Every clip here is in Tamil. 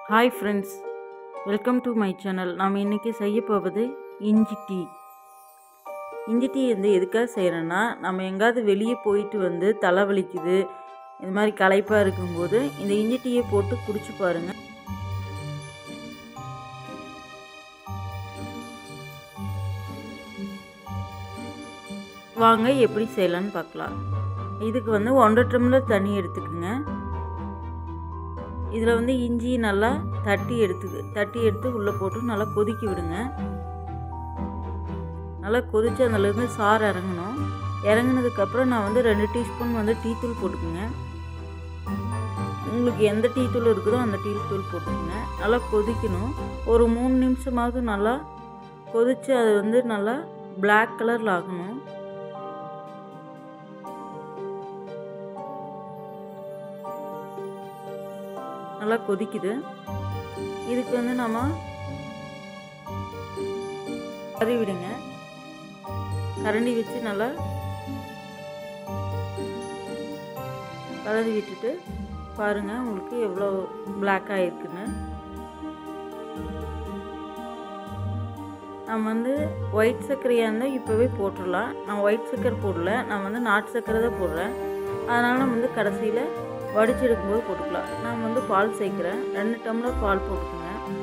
hi friends welcome to my channel நாம் இன்றைக்கி செய்ய போவது இஞ்சி டீ இஞ்சி டீ வந்து எதுக்காக செய்கிறேன்னா நம்ம எங்கேயாவது வெளியே போயிட்டு வந்து தலை வலிக்குது இது மாதிரி களைப்பாக இருக்கும்போது இந்த இஞ்சி டீயை போட்டு குடிச்சு பாருங்கள் வாங்க எப்படி செய்யலான்னு பார்க்கலாம் இதுக்கு வந்து ஒன்றரை டம்ளர் தண்ணி எடுத்துக்கோங்க இதில் வந்து இஞ்சி நல்லா தட்டி எடுத்து தட்டி எடுத்து உள்ளே போட்டு நல்லா கொதிக்க விடுங்க நல்லா கொதித்து அதிலேருந்து சாறு இறங்கணும் இறங்கினதுக்கப்புறம் நான் வந்து ரெண்டு டீஸ்பூன் வந்து டீ தூள் போட்டுக்குங்க உங்களுக்கு எந்த டீ தூள் இருக்குதோ அந்த டீ தூள் போட்டுக்கோங்க நல்லா கொதிக்கணும் ஒரு மூணு நிமிஷமாவது நல்லா கொதித்து அது வந்து நல்லா பிளாக் கலரில் ஆகணும் நல்லா கொதிக்குது இதுக்கு வந்து நம்ம கறி விடுங்க கரண்டி வச்சு நல்லா கலரி விட்டுட்டு பாருங்கள் உங்களுக்கு எவ்வளோ பிளாக் ஆகிருக்குன்னு நம்ம வந்து ஒயிட் சர்க்கரையாக இருந்தால் இப்போவே போட்டுடலாம் நான் ஒயிட் சர்க்கரை போடல நான் வந்து நாட்டு சர்க்கரை தான் போடுறேன் அதனால் நம்ம வந்து கடைசியில் வடிச்சு எடுக்கும்போது போட்டுக்கலாம் நான் வந்து பால் சேர்க்குறேன் ரெண்டு டம்ளர் பால் போட்டுக்கோங்க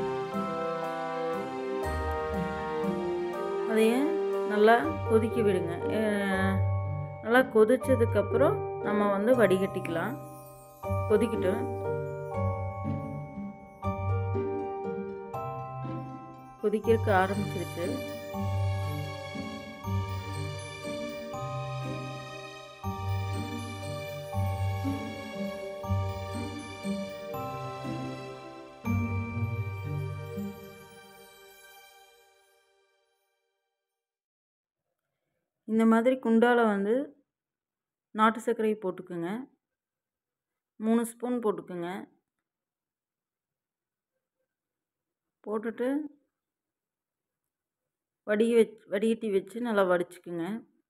அதையே நல்லா கொதிக்க விடுங்க நல்லா கொதிச்சதுக்கப்புறம் நம்ம வந்து வடிகட்டிக்கலாம் கொதிக்கட்டும் கொதிக்கிறதுக்கு ஆரம்பிச்சிருச்சு இந்த மாதிரி குண்டால வந்து நாட்டு சர்க்கரையை போட்டுக்குங்க மூணு ஸ்பூன் போட்டுக்குங்க போட்டுட்டு வடி வச் வடிகட்டி வச்சு நல்லா வடிச்சுக்குங்க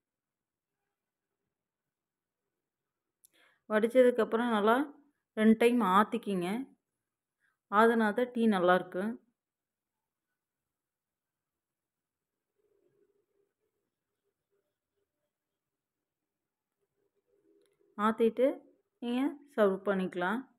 வடித்ததுக்கப்புறம் நல்லா ரெண்டு டைம் ஆற்றிக்கிங்க ஆதுனா தான் டீ நல்லாயிருக்கும் ஆற்றிட்டு நீங்கள் சர்வ் பண்ணிக்கலாம்